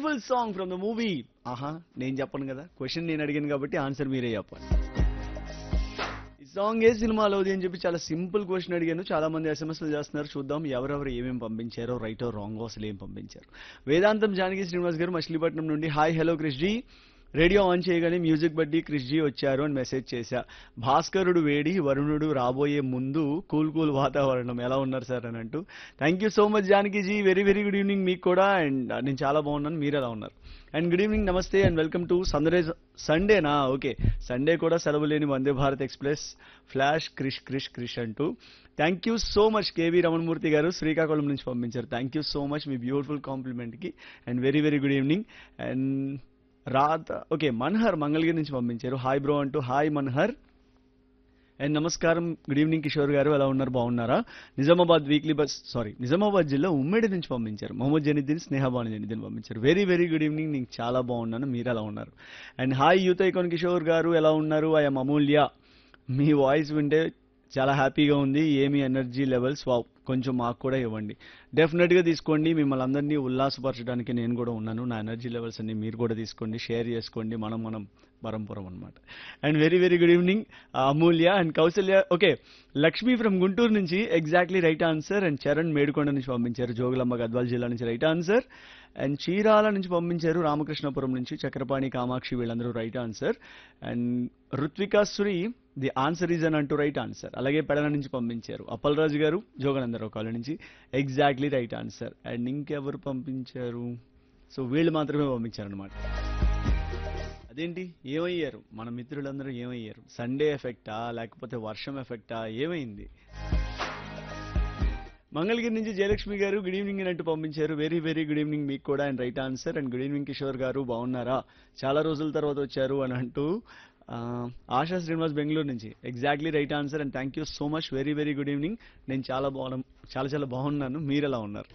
beautiful song from the movie ఆహా నేను చెప్పను కదా క్వశ్చన్ నేను అడిగాను కాబట్టి ఆన్సర్ మీరే చెప్పాలి ఈ సాంగ్ ఏ సినిమాలోది అని చెప్పి చాలా సింపుల్ క్వశ్చన్ అడిగాను చాలా మంది ఎస్ఎంఎస్లు చేస్తున్నారు చూద్దాం ఎవరెవరు ఏమేమి పంపించారో రైటో రాంగో అసలు ఏం పంపించారు వేదాంతం జానకి శ్రీనివాస్ గారు మచిలీపట్నం నుండి hi hello Krish ji radio on చేయగానే మ్యూజిక్ బట్టి క్రిష్ జీ వచ్చారు అని మెసేజ్ చేశా భాస్కరుడు వేడి వరుణుడు రాబోయే ముందు కూల్ కూల్ వాతావరణం ఎలా ఉన్నారు సార్ అని అంటూ thank you so much Janaki ji very very good evening మీకు కూడా అండ్ నేను చాలా బాగున్నాను మీరు ఎలా ఉన్నారు అండ్ గుడ్ ఈవినింగ్ నమస్తే అండ్ వెల్కమ్ టు సందరే సండేనా ఓకే సండే కూడా సెలవు లేని వందే భారత్ ఎక్స్ప్రెస్ ఫ్లాష్ క్రిష్ క్రిష్ క్రిష్ అంటూ thank you so much KV Ramanamurthy garu Srikakulam నుంచి పంపించారు థ్యాంక్ యూ సో మచ్ మీ బ్యూటిఫుల్ కాంప్లిమెంట్కి and very very good evening and రాత్ ఓకే మన్హర్ మంగళగిరి నుంచి పంపించారు హాయ్ బ్రో అంటూ హాయ్ మన్హర్ అండ్ నమస్కారం గుడ్ ఈవినింగ్ కిషోర్ గారు ఎలా ఉన్నారు బాగున్నారా Nizamabad weekly bus sorry Nizamabad జిల్లా ఉమ్మడి నుంచి పంపించారు మొహమ్మద్ జనిద్దీన్ స్నేహబాను జనిద్దీన్ పంపించారు వెరీ వెరీ గుడ్ ఈవినింగ్ నేను చాలా బాగున్నాను మీరు ఎలా ఉన్నారు and hi youth icon Kishore garu ఎలా ఉన్నారు ఐఎమ్ అమూల్య మీ వాయిస్ వింటే చాలా హ్యాపీగా ఉంది ఏమి ఎనర్జీ లెవెల్స్ వావ్ కొంచెం మాకు కూడా ఇవ్వండి డెఫినెట్గా తీసుకోండి మిమ్మల్ని అందరినీ ఉల్లాసపరచడానికి నేను కూడా ఉన్నాను నా ఎనర్జీ లెవెల్స్ అన్ని మీరు కూడా తీసుకోండి షేర్ చేసుకోండి మనం మనం పరంపురం అనమాట and very very good evening Amulya and Kausalya okay Lakshmi from Guntur నుంచి exactly right answer and Charan Medukonda నుంచి పంపించారు జోగులమ్మ గద్వాల్ జిల్లా నుంచి రైట్ ఆన్సర్ అండ్ చీరాల నుంచి పంపించారు రామకృష్ణపురం నుంచి చక్రపాణి కామాక్షి వీళ్ళందరూ right answer and Ruthvika Suri the answer is అని అంటూ రైట్ ఆన్సర్ అలాగే పెడల నుంచి పంపించారు అప్పలరాజు గారు జోగనందరావు కాలనీ నుంచి ఎగ్జాక్ట్లీ రైట్ ఆన్సర్ అండ్ ఇంకెవరు పంపించారు సో వీళ్ళు మాత్రమే పంపించారు అనమాట అదేంటి ఏమయ్యారు మన మిత్రులందరూ ఏమయ్యారు సండే ఎఫెక్టా లేకపోతే వర్షం ఎఫెక్టా ఏమైంది మంగళగిరి నుంచి జయలక్ష్మి గారు గుడ్ ఈవినింగ్ అంటూ పంపించారు వెరీ వెరీ గుడ్ ఈవినింగ్ మీకు కూడా and right answer and good evening Kishore garu బాగున్నారా చాలా రోజుల తర్వాత వచ్చారు అని అంటూ ఆ, ఆశా శ్రీనివాస్ బెంగళూరు నుంచి exactly right answer and thank you so much very very good evening నేను చాలా బాగున్నా చాలా చాలా బాగున్నాను మీరు ఎలా ఉన్నారు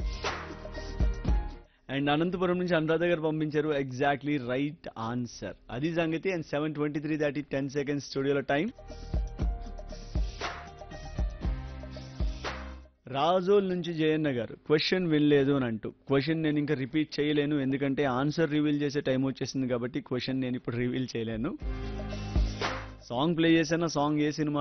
అండ్ అనంతపురం నుంచి అనురాధ గారు పంపించారు ఎగ్జాక్ట్లీ రైట్ ఆన్సర్ అది సంగతి అండ్ సెవెన్ ట్వంటీ త్రీ దాటి టెన్ సెకండ్స్ స్టూడియోలో టైం రాజోల్ నుంచి జయన్న గారు క్వశ్చన్ వినలేదు అని అంటూ క్వశ్చన్ నేను ఇంకా రిపీట్ చేయలేను ఎందుకంటే ఆన్సర్ రివీల్ చేసే టైం వచ్చేసింది కాబట్టి క్వశ్చన్ నేను ఇప్పుడు రివీల్ చేయలేను సాంగ్ ప్లే చేసిన సాంగ్ ఏ సినిమా